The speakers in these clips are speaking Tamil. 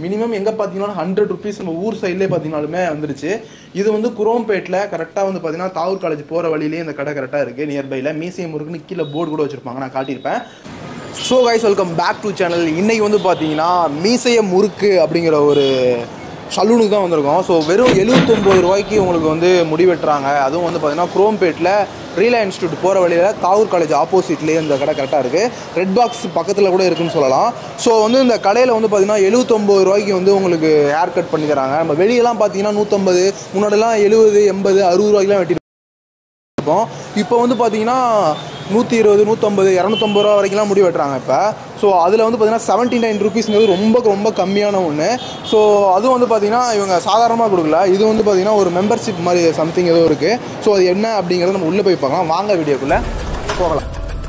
மினிமம் எங்கே பார்த்தீங்கன்னா ஹண்ட்ரட் ருபீஸ் நம்ம ஊர் சைட்லேயே பார்த்தீங்கனாலுமே வந்துருச்சு இது வந்து குரோம்பேட்டில் கரெக்டாக வந்து பார்த்தீங்கன்னா தாவூர் காலேஜ் போகிற வழியிலேயே இந்த கடை கரெக்டாக இருக்குது நியர்பையில் மியூசியம் இருக்குன்னு கீழே போர்டு கூட வச்சுருப்பாங்க நான் காட்டியிருப்பேன் so guys welcome back to channel இன்னைக்கு வந்து பார்த்தீங்கன்னா மீசைய முறுக்கு அப்படிங்கிற ஒரு சலூனுக்கு தான் வந்திருக்கோம் ஸோ வெறும் எழுபத்தொம்போது ரூபாய்க்கு உங்களுக்கு வந்து முடி வெட்டுறாங்க அதுவும் வந்து பார்த்தீங்கன்னா குரோம்பேட்டில் ரீலா இன்ஸ்டியூட் போகிற வழியில் தாவூர் காலேஜ் ஆப்போசிட்லேயே இந்த கடை கரெக்டாக இருக்குது ரெட் பாக்ஸ் பக்கத்தில் கூட இருக்குன்னு சொல்லலாம் ஸோ வந்து இந்த கடையில் வந்து பார்த்தீங்கன்னா எழுபத்தொம்போது ரூபாய்க்கு வந்து உங்களுக்கு ஹேர் கட் பண்ணி தராங்க நம்ம வெளியெல்லாம் பார்த்தீங்கன்னா நூற்றம்பது முன்னாடிலாம் எழுபது எண்பது அறுபது ரூபாய்க்குலாம் வெட்டி இருக்கும் இப்போ வந்து பார்த்தீங்கன்னா நூற்றி இருபது நூற்றம்பது இரநூத்தம்பது ரூபா வரைக்கும்லாம் முடி வெட்டுறாங்க இப்போ ஸோ அதில் வந்து பார்த்தீங்கன்னா செவன்ட்டி நைன் ருபீஸ்ங்கிறது ரொம்ப ரொம்ப கம்மியான ஒன்று ஸோ அதுவும் வந்து பார்த்தீங்கன்னா இவங்க சாதாரணமாக கொடுக்கல இது வந்து பார்த்தீங்கன்னா ஒரு மெம்பர்ஷிப் மாதிரி சம்திங் ஏதோ இருக்குது ஸோ அது என்ன அப்படிங்கிறத நம்ம உள்ளே போய் பார்க்கலாம் வாங்க வீடியோக்குள்ளே போகலாம்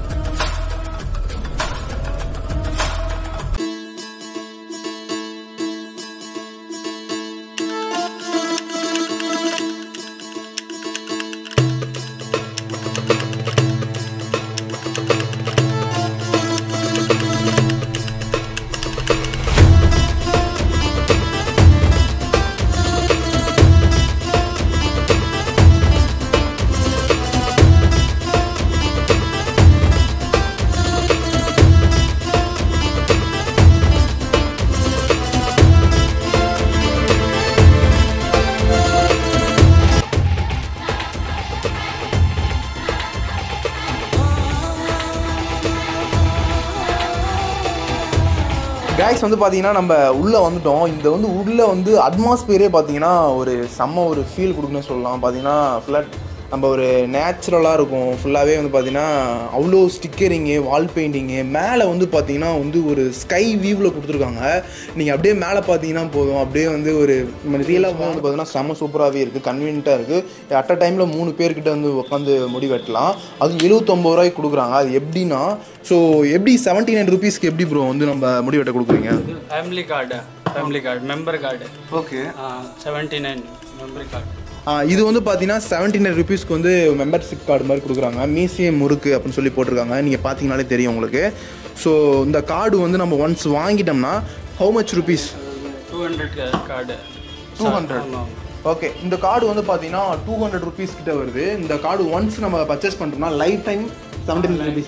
கைஸ் வந்து பார்த்தீங்கன்னா நம்ம உள்ளே வந்துட்டோம் இந்த வந்து உள்ளே வந்து அட்மாஸ்பியரே பார்த்தீங்கன்னா ஒரு செம்ம ஒரு ஃபீல் கொடுக்குன்னு சொல்லலாம் பார்த்தீங்கன்னா ஃபுல்லாக நம்ம ஒரு நேச்சுரலாக இருக்கும் ஃபுல்லாகவே வந்து பார்த்தீங்கன்னா அவ்வளோ ஸ்டிக்கரிங்கு வால் பெயிண்டிங்கு மேலே வந்து பார்த்தீங்கன்னா வந்து ஒரு ஸ்கை வியூவில் கொடுத்துருக்காங்க நீங்கள் அப்படியே மேலே பார்த்தீங்கன்னா போதும் அப்படியே வந்து ஒரு ரியலாக வந்து பார்த்தீங்கன்னா செம்ம சூப்பராகவே இருக்குது கன்வீனியண்ட்டாக இருக்குது அட் அ டைமில் மூணு பேர்கிட்ட வந்து உட்காந்து முடி வெட்டலாம் அதுவும் எழுபத்தொம்பது ரூபாய்க்கு கொடுக்குறாங்க அது எப்படின்னா ஸோ எப்படி செவன்ட்டி நைன் ருபீஸ்க்கு எப்படி ப்ரோ வந்து நம்ம முடி வெட்ட கொடுக்குறீங்க ಇದು family card family card member card okay seventy nine member card இது வந்து பார்த்தீங்கன்னா செவன்ட்டி நைன் ருபீஸ்க்கு வந்து மெம்பர்ஷிப் கார்டு மாதிரி கொடுக்குறாங்க மியூசியம் முறுக்கு அப்படின்னு சொல்லி போட்டிருக்காங்க நீங்கள் பார்த்தீங்கனாலே தெரியும் உங்களுக்கு ஸோ இந்த கார்டு வந்து நம்ம ஒன்ஸ் வாங்கிட்டோம்னா how much rupees two hundred card two hundred okay இந்த கார்டு வந்து பார்த்தீங்கன்னா டூ ஹண்ட்ரட் ருபீஸ் கிட்ட வருது இந்த கார்டு ஒன்ஸ் நம்ம பர்ச்சேஸ் பண்ணுறோம்னா லைஃப் டைம் செவன்டி ருபீஸ்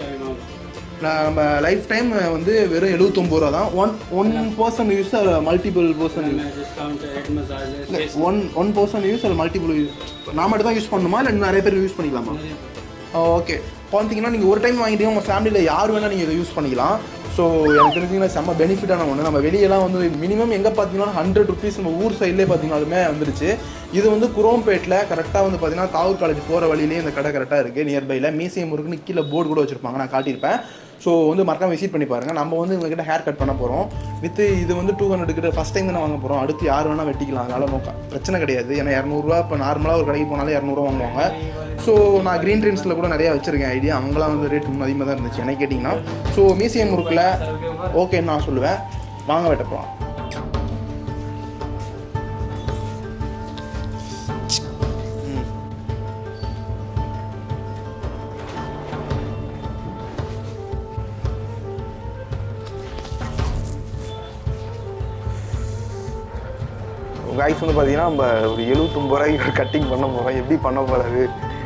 நம்ம லைஃப் டைம் வந்து வெறும் எழுபத்தொம்பது ரூபா தான் one one person use multiple person use discount head massage one one person use அது மல்டிபிள் யூஸ் நான் மட்டும் தான் யூஸ் பண்ணணுமா இல்லை இன்னும் நிறைய பேர் யூஸ் பண்ணிக்கலாமா ஓகே பார்த்தீங்கன்னா நீங்கள் ஒரு டைம் வாங்கிட்டீங்க உங்கள் ஃபேமிலியில் யார் வேணால் நீங்கள் இதை யூஸ் பண்ணிக்கலாம் ஸோ எனக்கு தெரிஞ்சிங்கன்னா செம்ம பெனிஃபிட்டான ஒன்று நம்ம வெளியெல்லாம் வந்து மினிமம் எங்கே பார்த்தீங்கன்னா ஹண்ட்ரட் ருபீஸ் நம்ம ஊர் சைட்லேயே பார்த்தீங்கனாலுமே வந்துருச்சு இது வந்து குரோம்பேட்டில் கரெக்டாக வந்து பார்த்தீங்கன்னா தாவூர் காலேஜ் போகிற வழியிலேயே இந்த கடை கரெக்டாக இருக்குது நியர்பையில் மியூசியம் இருக்குன்னு கீழே போர்டு கூட வச்சுருப்பாங்க நான் காட்டியிருப்பேன் ஸோ வந்து மறக்காம விசிட் பண்ணி பாருங்கள் நம்ம வந்து இவங்ககிட்ட ஹேர் கட் பண்ண போகிறோம் வித் இது வந்து டூ ஹண்ட்ரட் கிட்ட ஃபஸ்ட் டைம் தானே வாங்க போகிறோம் அடுத்து யார் வேணால் வெட்டிக்கலாம் அதனால நோக்க பிரச்சனை கிடையாது ஏன்னா இரநூறுவா இப்போ நார்மலாக ஒரு கடைக்கு போனாலே இரநூறுவா வாங்குவாங்க ஸோ நான் க்ரீன் ட்ரெண்ட்ஸில் கூட நிறையா வச்சுருக்கேன் ஐடியா அவங்களாம் வந்து ரேட் இன்னும் அதிகமாக தான் இருந்துச்சு என்ன கேட்டிங்கன்னா ஸோ மியூசியம் முறுக்கில் ஓகேன்னு நான் சொல்லுவேன் வாங்க வெட்ட போகலாம் கைஸ் வந்து பார்த்தீங்கன்னா நம்ம ஒரு எழுபத்தொம்பது ரூபாய்க்கு ஒரு கட்டிங் பண்ண போகிறோம் எப்படி பண்ண போகிறது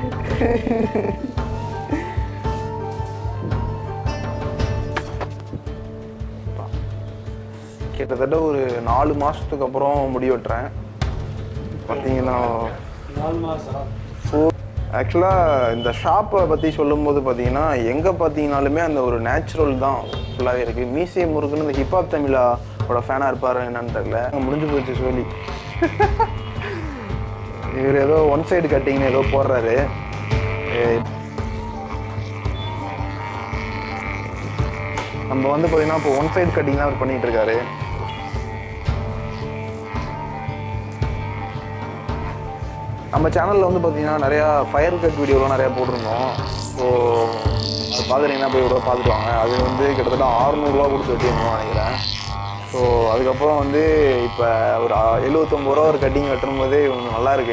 கிட்டத்தட்ட ஒரு நாலு மாதத்துக்கு அப்புறம் முடி வெட்டுறேன் பார்த்தீங்கன்னா ನಾಲ್ ಮಾಸ ஸோ ஆக்சுவலாக இந்த ஷாப்பை பற்றி சொல்லும்போது பார்த்தீங்கன்னா எங்கே பார்த்தீங்கனாலுமே அந்த ஒரு நேச்சுரல் தான் ஃபுல்லாகவே இருக்குது மியூசியம் முருக்குன்னு இந்த ஹிப்ஹாப் தமிழாவோட ஃபேனாக இருப்பார் என்னன்னு தெரில முடிஞ்சு போச்சு சொல்லி இவர் ஏதோ ஒன் சைடு கட்டிங்னு ஏதோ போடுறாரு ஏ- நம்ம வந்து பார்த்தீங்கன்னா இப்போ ஒன் சைடு கட்டிங் தான் அவர் பண்ணிட்டு இருக்காரு நம்ம சேனலில் வந்து பார்த்தீங்கன்னா நிறையா ஃபயர் கட் வீடியோலாம் நிறையா போட்டிருந்தோம் ஸோ அது பார்க்குறீங்கன்னா போய் கூட பார்த்துட்டு வாங்க அது வந்து கிட்டத்தட்ட ஆறுநூறுவா கொடுத்து வெட்டியிருந்தோம் நினைக்கிறேன் ஸோ அதுக்கப்புறம் வந்து இப்போ ஒரு எழுபத்தொம்பது ரூபா ஒரு கட்டிங் வெட்டும் போதே கொஞ்சம் நல்லா இருக்கு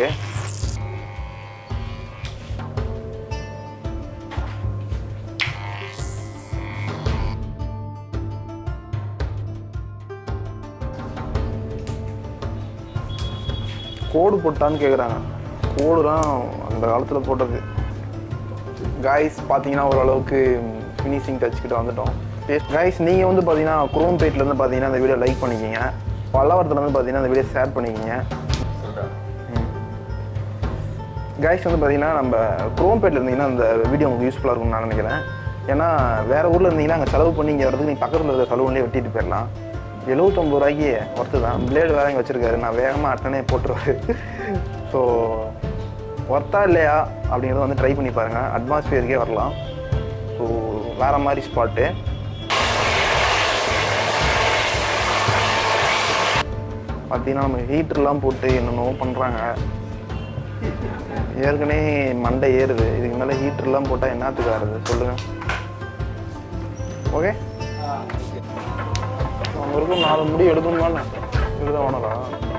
கோடு போட்டான்னு கேட்குறாங்க கோடுலாம் அந்த காலத்தில் போட்டது காய்ஸ் பார்த்தீங்கன்னா ஓரளவுக்கு ஃபினிஷிங் டச் கிட்ட வந்துட்டோம் காய்ஸ் நீங்கள் வந்து பார்த்தீங்கன்னா குரோம் பேட்லேருந்து பார்த்தீங்கன்னா இந்த வீடியோ லைக் பண்ணிக்கிங்க பல்லவரத்துலேருந்து பார்த்தீங்கன்னா இந்த வீடியோ ஷேர் பண்ணிக்கிங்க கைஸ் வந்து பார்த்தீங்கன்னா நம்ம குரோம்பேட்டில் இருந்தீங்கன்னா இந்த வீடியோ உங்களுக்கு யூஸ்ஃபுல்லாக இருக்கும்னு நான் நினைக்கிறேன் ஏன்னா வேறு ஊரில் இருந்தீங்கன்னா அங்கே செலவு பண்ணி இங்கே வரதுக்கு நீ பக்கத்தில் இருக்கிற சலூன்லேயே வெட்டிட்டு போயிடலாம் எழுபத்தொம்பது ரூபாய்க்கு ஒர்த்து தான் பிளேடு வேற இங்கே வச்சுருக்காரு நான் வேகமாக அட்டனே போட்டுருவாரு ஸோ ஒர்த்தா இல்லையா அப்படிங்கிறத வந்து ட்ரை பண்ணி பாருங்கள் அட்மாஸ்பியருக்கே வரலாம் ஸோ வேறு மாதிரி ஸ்பாட்டு பார்த்தீங்கன்னா நம்ம ஹீட்டர்லாம் போட்டு என்னென்னவோ பண்ணுறாங்க ஏற்கனவே மண்டை ஏறுது இதுக்கு மேலே ஹீட்டர்லாம் போட்டால் என்னத்துக்கு ஆறுது சொல்லுங்கள் ஓகே அவங்க இருக்கும் நாலு முடி எடுக்கணுமாண்ணே இதுதான் ஓனரா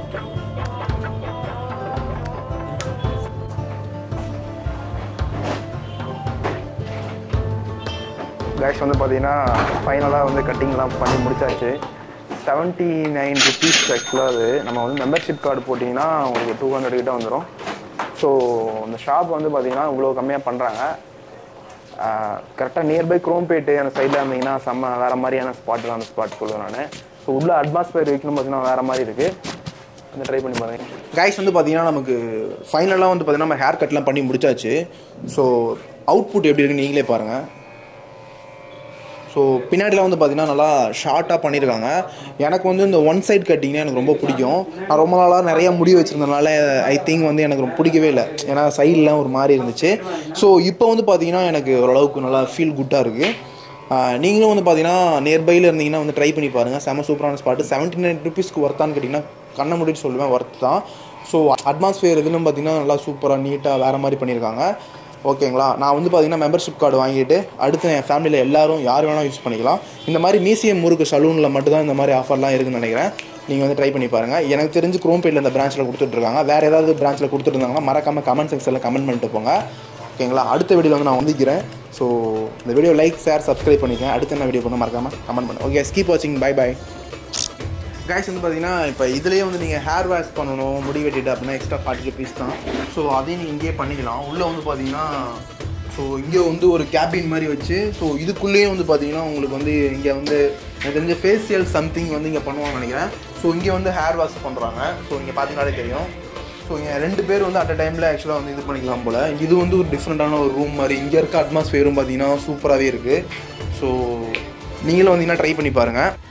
கேஷ் வந்து பார்த்தீங்கன்னா ஃபைனலாக வந்து கட்டிங்லாம் பண்ணி முடிச்சாச்சு செவன்ட்டி நைன் ருபீஸ் ஆக்சுவலாக அது நம்ம வந்து மெம்பர்ஷிப் கார்டு போட்டிங்கன்னா உங்களுக்கு டூ ஹண்ட்ரட் கிட்ட வந்துடும் ஸோ இந்த ஷாப் வந்து பார்த்தீங்கன்னா இவ்வளோ கம்மியாக பண்ணுறாங்க கரெக்டாக நியர்பை குரோம்பேட்டு அந்த சைடில் இருந்தீங்கன்னா செம்ம வேறு மாதிரியான ஸ்பாட் தான் அந்த ஸ்பாட் சொல்லுவேன் நான் ஸோ உள்ள அட்மாஸ்பியர் வைக்கணும் பார்த்தீங்கன்னா வேறு மாதிரி இருக்குது அந்த ட்ரை பண்ணி பாருங்க கைஸ் வந்து பார்த்தீங்கன்னா நமக்கு ஃபைனலாக வந்து பார்த்தீங்கன்னா நம்ம ஹேர் கட்லாம் பண்ணி முடிச்சாச்சு ஸோ அவுட்புட் எப்படி இருக்குன்னு நீங்களே பாருங்கள் ஸோ பின்னாடிலாம் வந்து பார்த்தீங்கன்னா நல்லா ஷார்ட்டாக பண்ணியிருக்காங்க எனக்கு வந்து இந்த ஒன் சைட் கட்டிங்னா எனக்கு ரொம்ப பிடிக்கும் நான் ரொம்ப நாளாக நிறைய முடி வச்சுருந்தனால ஐ திங்க் வந்து எனக்கு ரொம்ப பிடிக்கவே இல்லை ஏன்னா சைட்லாம் ஒரு மாதிரி இருந்துச்சு ஸோ இப்போ வந்து பார்த்தீங்கன்னா எனக்கு ஓரளவுக்கு நல்லா ஃபீல் குட்டாக இருக்குது நீங்களும் வந்து பார்த்தீங்கன்னா நியர்பையில் இருந்தீங்கன்னா வந்து ட்ரை பண்ணி பாருங்கள் செம சூப்பரான ஸ்பாட்டு செவன்ட்டி நைன் ருபீஸ்க்கு ஒர்த்தான்னு கேட்டிங்கன்னா கண்ணை மூடிட்டு சொல்லுவேன் ஒர்த் தான் ஸோ அட்மாஸ்பியர் இதுன்னு பார்த்தீங்கன்னா நல்லா சூப்பராக நீட்டாக வேறு மாதிரி பண்ணியிருக்காங்க ஓகேங்களா நான் வந்து பார்த்தீங்கன்னா மெம்பர்ஷிப் கார்டு வாங்கிட்டு அடுத்து என் ஃபேமிலியில் எல்லாரும் யார் வேணால் யூஸ் பண்ணிக்கலாம் இந்த மாதிரி மியூசியம் முறுக்கு சலூனில் மட்டும்தான் இந்த மாதிரி ஆஃபர்லாம் இருக்குன்னு நினைக்கிறேன் நீங்கள் வந்து ட்ரை பண்ணி பாருங்கள் எனக்கு தெரிஞ்சு குரோம்பேட்டில் இந்த பிரான்ச்சில் கொடுத்துட்ருக்காங்க வேறு ஏதாவது பிரான்ச்சில் கொடுத்துருந்தாங்கன்னா மறக்காமல் கமெண்ட் செக்ஷனில் கமெண்ட் பண்ணிட்டு போங்க ஓகேங்களா அடுத்த வீடியோ வந்து நான் வந்துக்கிறேன் ஸோ இந்த வீடியோ லைக் ஷேர் சப்ஸ்கிரைப் பண்ணிக்கேன் அடுத்து என்ன வீடியோ பண்ண மறக்காமல் கமெண்ட் பண்ணுங்க ஓகே ஸ்கீப் வாட்சிங் பை பை கைஸ் வந்து பார்த்தீங்கன்னா இப்போ இதுலேயே வந்து நீங்கள் ஹேர் வாஷ் பண்ணணும் முடி வெட்டிட்டு அப்படின்னா எக்ஸ்ட்ரா ஃபார்ட்டி ருபீஸ் தான் ஸோ அதையும் நீங்கள் இங்கேயே பண்ணிக்கலாம் உள்ளே வந்து பார்த்தீங்கன்னா ஸோ இங்கே வந்து ஒரு கேபின் மாதிரி வச்சு ஸோ இதுக்குள்ளேயே வந்து பார்த்தீங்கன்னா உங்களுக்கு வந்து இங்கே வந்து எனக்கு தெரிஞ்ச ஃபேஷியல் சம்திங் வந்து இங்கே பண்ணுவாங்கன்னு நினைக்கிறேன் ஸோ இங்கே வந்து ஹேர் வாஷ் பண்ணுறாங்க ஸோ இங்கே பார்த்தீங்கன்னாலே தெரியும் ஸோ இங்கே ரெண்டு பேர் வந்து அட் அ டைமில் ஆக்சுவலாக வந்து இது பண்ணிக்கலாம் போல் இது வந்து ஒரு டிஃப்ரெண்ட்டான ஒரு ரூம் மாதிரி இங்கே இருக்க அட்மாஸ்ஃபியரும் பார்த்தீங்கன்னா சூப்பராகவே இருக்குது ஸோ நீங்களும் வந்தீங்கன்னா ட்ரை பண்ணி பாருங்கள்